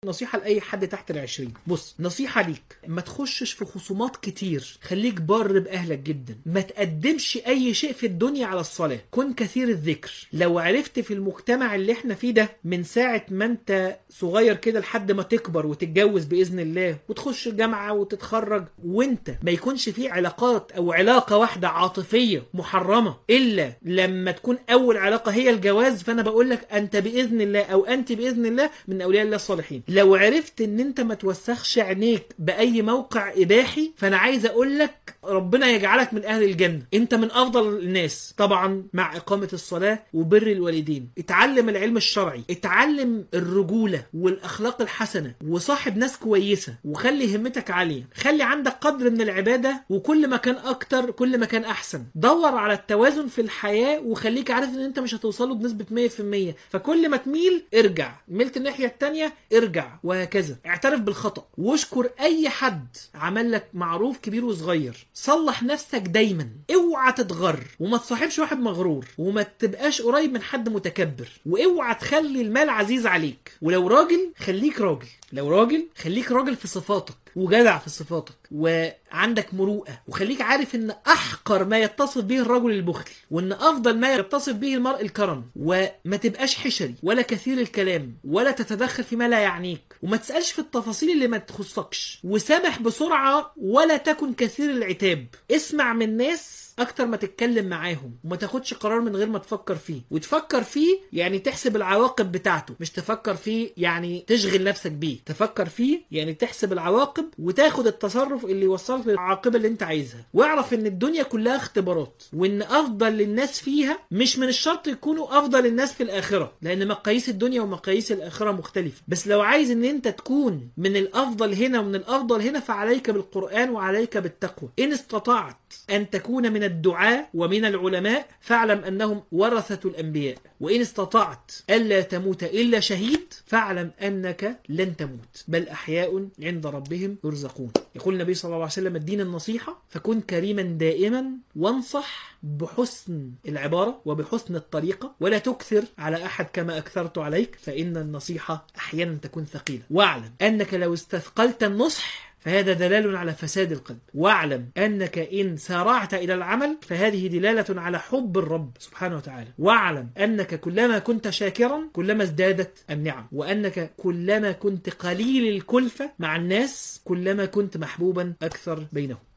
نصيحة لأي حد تحت العشرين بص نصيحة ليك ما تخشش في خصومات كتير خليك بر بأهلك جدا ما تقدمش أي شيء في الدنيا على الصلاة كن كثير الذكر لو عرفت في المجتمع اللي احنا فيه ده من ساعة ما انت صغير كده لحد ما تكبر وتتجوز بإذن الله وتخش الجامعة وتتخرج وانت ما يكونش فيه علاقات أو علاقة واحدة عاطفية محرمة إلا لما تكون أول علاقة هي الجواز فأنا بقول لك أنت بإذن الله أو أنت بإذن الله من أولياء الله الصالحين لو عرفت ان انت ما توسخش عينيك باي موقع اباحي فانا عايز اقول لك ربنا يجعلك من اهل الجنه انت من افضل الناس طبعا مع اقامه الصلاه وبر الوالدين اتعلم العلم الشرعي اتعلم الرجوله والاخلاق الحسنه وصاحب ناس كويسه وخلي همتك عاليه خلي عندك قدر من العباده وكل ما كان اكتر كل ما كان احسن دور على التوازن في الحياه وخليك عارف ان انت مش هتوصله بنسبه 100% فكل ما تميل ارجع ملت الناحيه التانيه ارجع وهكذا اعترف بالخطأ واشكر اي حد عمل لك معروف كبير وصغير صلح نفسك دايما اوعى تتغر وما تصاحبش واحد مغرور وما تبقاش قريب من حد متكبر واوعى تخلي المال عزيز عليك ولو راجل خليك راجل لو راجل خليك راجل في صفاتك وجدع في صفاتك وعندك مروءة وخليك عارف ان احقر ما يتصف به الرجل البخل وان افضل ما يتصف به المرء الكرم وما تبقاش حشري ولا كثير الكلام ولا تتدخل فيما لا يعنيك وما تسألش في التفاصيل اللي ما تخصكش وسامح بسرعة ولا تكن كثير العتاب اسمع من ناس اكتر ما تتكلم معاهم وما تاخدش قرار من غير ما تفكر فيه وتفكر فيه يعني تحسب العواقب بتاعته مش تفكر فيه يعني تشغل نفسك بيه تفكر فيه يعني تحسب العواقب وتاخد التصرف اللي يوصلك للعاقبه اللي انت عايزها واعرف ان الدنيا كلها اختبارات وان افضل الناس فيها مش من الشرط يكونوا افضل الناس في الاخره لان مقاييس الدنيا ومقاييس الاخره مختلفه بس لو عايز ان انت تكون من الافضل هنا ومن الافضل هنا فعليك بالقران وعليك بالتقوى ان استطعت ان تكون من الدعاء ومن العلماء فاعلم انهم ورثه الانبياء وان استطعت الا تموت الا شهيد فاعلم انك لن تموت بل احياء عند ربهم يرزقون يقول النبي صلى الله عليه وسلم الدين النصيحه فكن كريما دائما وانصح بحسن العبارة وبحسن الطريقة ولا تكثر على أحد كما أكثرت عليك فإن النصيحة أحيانا تكون ثقيلة واعلم أنك لو استثقلت النصح فهذا دلال على فساد القلب واعلم أنك إن سارعت إلى العمل فهذه دلالة على حب الرب سبحانه وتعالى واعلم أنك كلما كنت شاكرا كلما ازدادت النعم وأنك كلما كنت قليل الكلفة مع الناس كلما كنت محبوبا أكثر بينهم